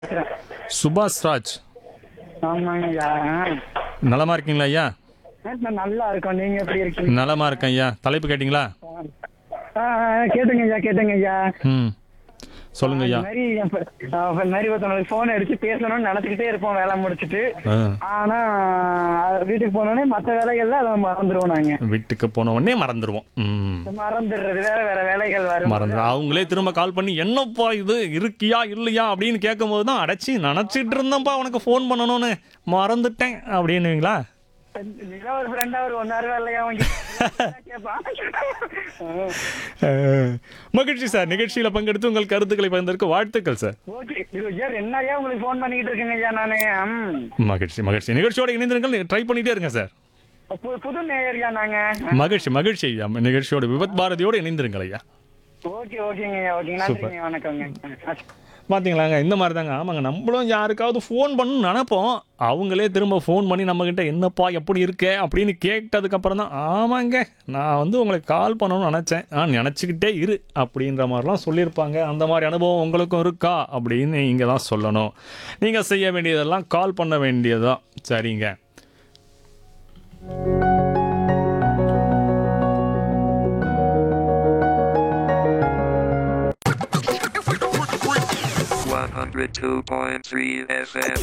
பேசுறேன் சுபாஷ் ராஜ் ஆமாங்க ஐயா நலமா இருக்கீங்களா ஐயா நான் நல்லா இருக்கோம் நீங்க எப்படி இருக்கீங்க நலமா இருக்கேன் ஐயா தலைப்பு கேட்டிங்களா ஆ, ஆ, கேட்டுங்க ஐயா கேட்டுங்க ஐயா ம் சொல்லுங்க ஐயா இந்த மாதிரி என் ப- ஆ, இந்த மாதிரி ஒருத்தவங்களுக்கு போன் அடிச்சு பேசணும்னு நினைச்சுக்கிட்டே இருப்போம் வேலை முடிச்சிட்டு ஆ, ஆனா அது வீட்டுக்கு போனோடனே மத்த வேலைகள்ல அதை மறந்துடுவோம் நாங்க வீட்டுக்கு போன உடனே மறந்துடுவோம் ம் மறந்துடுறது வேற வேற வேலைகள் வரும் மறந்துடும் அவங்களே திரும்ப கால் பண்ணி என்னப்பா இது இருக்கியா இல்லையா அப்படின்னு கேட்கும்போது தான் அடைச்சி நினச்சிட்டு இருந்தேன்ப்பா உனக்கு ஃபோன் பண்ணணும்னு மறந்துட்டேன் அப்படின்னுவீங்களா நீதான் ஒரு ஃப்ரெண்டா ஒரு ஒன்னாரு வேலையா வாங்கி கேட்பான் மகிழ்ச்சி சார் நிகழ்ச்சியில் பங்கெடுத்து உங்கள் கருத்துக்களை பகிர்ந்ததற்கு வாழ்த்துக்கள் சார் ஓகே இது ஐயா என்னையா உங்களுக்கு ஃபோன் பண்ணிக்கிட்டு இருக்கேங்க ஐயா நானு ம். மகிழ்ச்சி மகிழ்ச்சி நிகழ்ச்சியோட இணைந்திருங்கள் ட்ரை பண்ணிட்டே இருங்க சார் பு- புது நேயர்யா நாங்க மகிழ்ச்சி மகிழ்ச்சி ஐயா நிகழ்ச்சியோட விபத் பாரதியோடு இணைந்திருங்கள் ஐயா ஓகே ஓகேங்க ஐயா ஓகே நன்றிங்க வணக்கங்க ஆ. பார்த்தீங்களாங்க இந்த மாதிரி தாங்க ஆமாங்க நம்மளும் யாருக்காவது ஃபோன் பண்ணணும்னு நினைப்போம் அவங்களே திரும்ப ஃபோன் பண்ணி நம்மக்கிட்ட என்னப்பா எப்படி இருக்கே அப்படின்னு கேட்டதுக்கப்புறம் தான் ஆமாங்க நான் வந்து உங்களுக்கு கால் பண்ணணும்னு நினச்சேன் ஆ நினச்சிக்கிட்டே இரு அப்படின்ற மாதிரிலாம் சொல்லியிருப்பாங்க அந்த மாதிரி அனுபவம் உங்களுக்கும் இருக்கா அப்படின்னு நீங்கள் தான் சொல்லணும் நீங்கள் செய்ய வேண்டியதெல்லாம் கால் பண்ண வேண்டியதுதான் சரிங்க One hundred two point three FM.